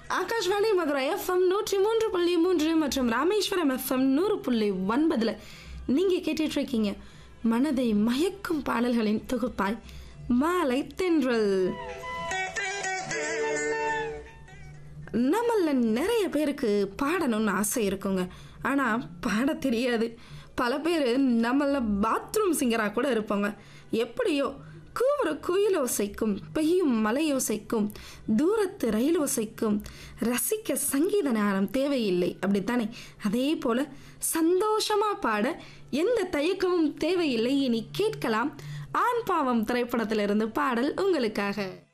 Akashvani Madurai FM நூற்றி மூன்று புள்ளி மூன்று மற்றும் ராமேஸ்வரம் எஃப்எம் நூறு புள்ளி ஒன்பதுல நீங்க கேட்டுட்டு இருக்கீங்க மனதை மயக்கும் பாடல்களின் தொகுப்பாய் மாலை தென்றல் நம்மள நிறைய பேருக்கு பாடணும்னு ஆசை இருக்குங்க ஆனால் பாட தெரியாது பல பேர் நம்மள பாத்ரூம் சிங்கராக கூட இருப்போங்க எப்படியோ கூவுற குயில் ஓசைக்கும் பெய்யும் மலையோசைக்கும் தூரத்து ரயில் ஓசைக்கும் ரசிக்க சங்கீத நேரம் தேவையில்லை அப்படித்தானே அதே போல சந்தோஷமா பாட எந்த தயக்கமும் தேவையில்லை இனி கேட்கலாம் ஆண் பாவம் திரைப்படத்திலிருந்து பாடல் உங்களுக்காக